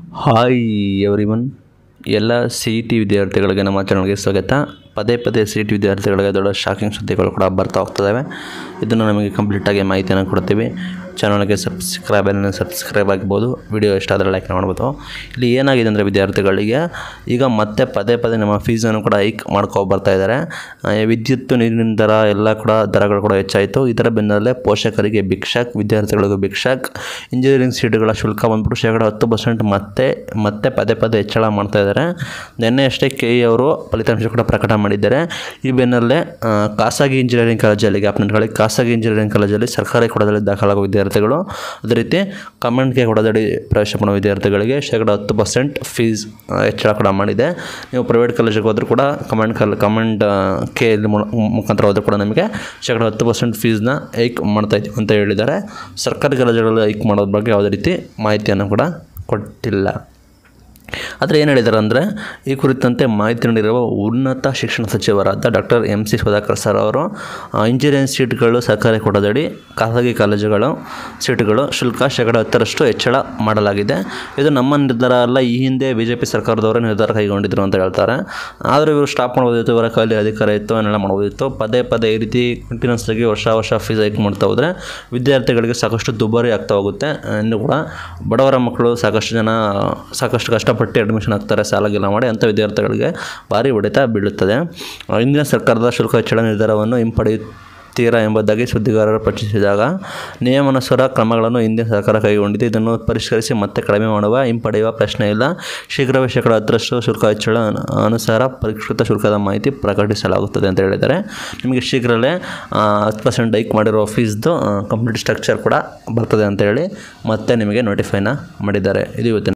hi everyone ಎಲ್ಲ C E T ವಿದ್ಯಾರ್ಥಿಗಳಿಗೆ ನಮ್ಮ ಚಾನಲ್ಗೆ ಸ್ವಾಗತ ಪದೇ ಪದೇ ಸಿ ಇ ಟಿ ವಿದ್ಯಾರ್ಥಿಗಳಿಗೆ ದೊಡ್ಡ ಶಾಕಿಂಗ್ ಸುದ್ದಿಗಳು ಕೂಡ ಬರ್ತಾ ಹೋಗ್ತವೆ ಇದನ್ನು ನಮಗೆ ಕಂಪ್ಲೀಟಾಗಿ ಮಾಹಿತಿಯನ್ನು ಕೊಡ್ತೀವಿ ಚಾನಲ್ಗೆ ಸಬ್ಸ್ಕ್ರೈಬ್ ಸಬ್ಸ್ಕ್ರೈಬ್ ಆಗ್ಬೋದು ವಿಡಿಯೋ ಇಷ್ಟ ಆದರೆ ಲೈಕ್ ಮಾಡ್ಬೋದು ಇಲ್ಲಿ ಏನಾಗಿದೆ ಅಂದರೆ ವಿದ್ಯಾರ್ಥಿಗಳಿಗೆ ಈಗ ಮತ್ತೆ ಪದೇ ಪದೇ ನಮ್ಮ ಫೀಸನ್ನು ಕೂಡ ಹೈಕ್ ಮಾಡ್ಕೊ ಬರ್ತಾ ಇದ್ದಾರೆ ಆ, ವಿದ್ಯುತ್ ನೀರಿನ ದರ ಎಲ್ಲ ಕೂಡ ದರಗಳು ಕೂಡ ಹೆಚ್ಚಾಯಿತು ಇದರ ಬೆನ್ನಲ್ಲೇ ಪೋಷಕರಿಗೆ ಭಿಕ್ಷಾಕ್ ವಿದ್ಯಾರ್ಥಿಗಳಿಗೂ ಭಿಕ್ಷಾಕ್ ಇಂಜಿನಿಯರಿಂಗ್ ಸೀಟುಗಳ ಶುಲ್ಕ ಬಂದ್ಬಿಟ್ಟು ಶೇಕಡ ಹತ್ತು ಪರ್ಸೆಂಟ್ ಮತ್ತೆ ಮತ್ತೆ ಪದೇ ಪದೇ ಹೆಚ್ಚಳ ಮಾಡ್ತಾ ಇದ್ದಾರೆ ನಿನ್ನೆ ಅಷ್ಟೇ ಕೆ ಇ ಅವರು ಫಲಿತಾಂಶ ಕೂಡ ಪ್ರಕಟ ಮಾಡಿದ್ದಾರೆ ಈ ಬೆನ್ನಲ್ಲೇ ಆ, ಖಾಸಗಿ ಇಂಜಿನಿಯರಿಂಗ್ ಕಾಲೇಜಲ್ಲಿ ಗ್ಯಾಪ್ನೆಟ್ಗಳಿಗೆ ಖಾಸಗಿ ಇಂಜಿನಿಯರಿಂಗ್ ಕಾಲೇಜಲ್ಲಿ ಸರ್ಕಾರಿ ಕೊಡದಲ್ಲಿ ದಾಖಲಾಗುವ ವಿದ್ಯಾರ್ಥಿಗಳು ಅದೇ ರೀತಿ ಕಮೆಂಟ್ಗೆ ಕೊಡದಡಿ ಪ್ರವೇಶ ಮಾಡುವ ವಿದ್ಯಾರ್ಥಿಗಳಿಗೆ ಶೇಕಡ ಹತ್ತು ಪರ್ಸೆಂಟ್ ಫೀಸ್ ಹೆಚ್ಚಳ ಕೂಡ ಮಾಡಿದೆ ನೀವು ಪ್ರೈವೇಟ್ ಕಾಲೇಜಿಗೆ ಹೋದರೂ ಕೂಡ ಕಮೆಂಟ್ ಕಲ್ ಕಮೆಂಟ್ ಕೆ ಮುಖಾಂತರ ಹೋದರೂ ಕೂಡ ನಮಗೆ ಶೇಕಡ ಹತ್ತು ಪರ್ಸೆಂಟ್ ಫೀಸ್ನ ಹೈಕ್ ಮಾಡ್ತಾ ಇದ್ದೀವಿ ಅಂತ ಹೇಳಿದ್ದಾರೆ ಸರ್ಕಾರಿ ಕಾಲೇಜುಗಳಲ್ಲಿ ಹೈಕ್ ಮಾಡೋದ್ರ ಬಗ್ಗೆ ಯಾವುದೇ ರೀತಿ ಮಾಹಿತಿಯನ್ನು ಕೂಡ ಕೊಟ್ಟಿಲ್ಲ ಆದರೆ ಏನು ಹೇಳಿದ್ದಾರೆ ಅಂದರೆ ಈ ಕುರಿತಂತೆ ಮಾಹಿತಿ ನೀಡಿರುವ ಉನ್ನತ ಶಿಕ್ಷಣ ಸಚಿವರಾದ doctor M C Sudhakar sir ಅವರು ಆ, ಇಂಜಿನಿಯರಿಂಗ್ ಸೀಟ್ಗಳು ಸರ್ಕಾರಿ ಕೊಡದಡಿ ಖಾಸಗಿ ಕಾಲೇಜುಗಳು ಸೀಟುಗಳು ಶುಲ್ಕ ಶೇಕಡ ಹತ್ತರಷ್ಟು ಹೆಚ್ಚಳ ಮಾಡಲಾಗಿದೆ ಇದು ನಮ್ಮ ನಿರ್ಧಾರ ಅಲ್ಲ ಈ ಹಿಂದೆ ಬಿ ಜೆ ಪಿ ಸರ್ಕಾರದವರೇ ನಿರ್ಧಾರ ಕೈಗೊಂಡಿದ್ರು ಅಂತ ಹೇಳ್ತಾರೆ ಆದರೆ ಇವರು ಸ್ಟಾಪ್ ಮಾಡ್ಬೋದಿತ್ತು ಇವರ ಕೈಲಿ ಅಧಿಕಾರ ಇತ್ತು ಏನೆಲ್ಲ ಮಾಡ್ಬೋದಿತ್ತು ಪದೇ ಪದೇ ಈ ರೀತಿ ಕಂಟಿನ್ಯೂಸ್ ಆಗಿ ವರ್ಷ ವರ್ಷ ಫೀಸ್ ಹೈಕ್ ಮಾಡ್ತಾ ಹೋದರೆ ವಿದ್ಯಾರ್ಥಿಗಳಿಗೆ ಸಾಕಷ್ಟು ದುಬಾರಿ ಆಗ್ತಾ ಹೋಗುತ್ತೆ ಇನ್ನು ಕೂಡ ಬಡವರ ಮಕ್ಕಳು ಸಾಕಷ್ಟು ಜನ ಸಾಕಷ್ಟು ಕಷ್ಟಪಟ್ಟು ಅಡ್ಮಿಷನ್ ಆಗ್ತಾರೆ ಸಾಲಗೆಲ್ಲ ಮಾಡಿ ಅಂಥ ವಿದ್ಯಾರ್ಥಿಗಳಿಗೆ ಭಾರಿ ಹೊಡೆತ ಬೀಳುತ್ತದೆ ಆ, ಇಂದಿನ ಸರ್ಕಾರದ ಶುಲ್ಕ ಹೆಚ್ಚಳ ನಿರ್ಧಾರವನ್ನು ಹಿಂಪಡೆಯುತ್ತೀರಾ ಎಂಬುದಾಗಿ ಸುದ್ದಿಗಾರರು ಪ್ರಶ್ನಿಸಿದಾಗ ನಿಯಮಾನುಸಾರ ಕ್ರಮಗಳನ್ನು ಹಿಂದಿನ ಸರ್ಕಾರ ಕೈಗೊಂಡಿದೆ ಇದನ್ನು ಪರಿಷ್ಕರಿಸಿ ಮತ್ತೆ ಕಡಿಮೆ ಮಾಡುವ ಹಿಂಪಡೆಯುವ ಪ್ರಶ್ನೆ ಇಲ್ಲ ಶೀಘ್ರವೇ ಶೇಕಡ ಹತ್ತರಷ್ಟು ಶುಲ್ಕ ಹೆಚ್ಚಳ ಅನು- ಅನುಸಾರ ಪರಿಷ್ಕೃತ ಶುಲ್ಕದ ಮಾಹಿತಿ ಪ್ರಕಟಿಸಲಾಗುತ್ತದೆ ಅಂತ ಹೇಳಿದ್ದಾರೆ ನಿಮಗೆ ಶೀಘ್ರವೇ ಆ, ಹತ್ತು ಪರ್ಸೆಂಟ್ ಹೈಕ್ ಮಾಡಿರೋ ಫೀಸ್ದು ಕಂಪ್ಲೀಟ್ ಸ್ಟ್ರಕ್ಚರ್ ಕೂಡ ಬರ್ತದೆ ಅಂತ ಹೇಳಿ ಮತ್ತೆ ನಿಮಗೆ ನೋಟಿಫೈನ ಮಾಡಿದ್ದಾರೆ ಇದು ಇವತ್ತಿನ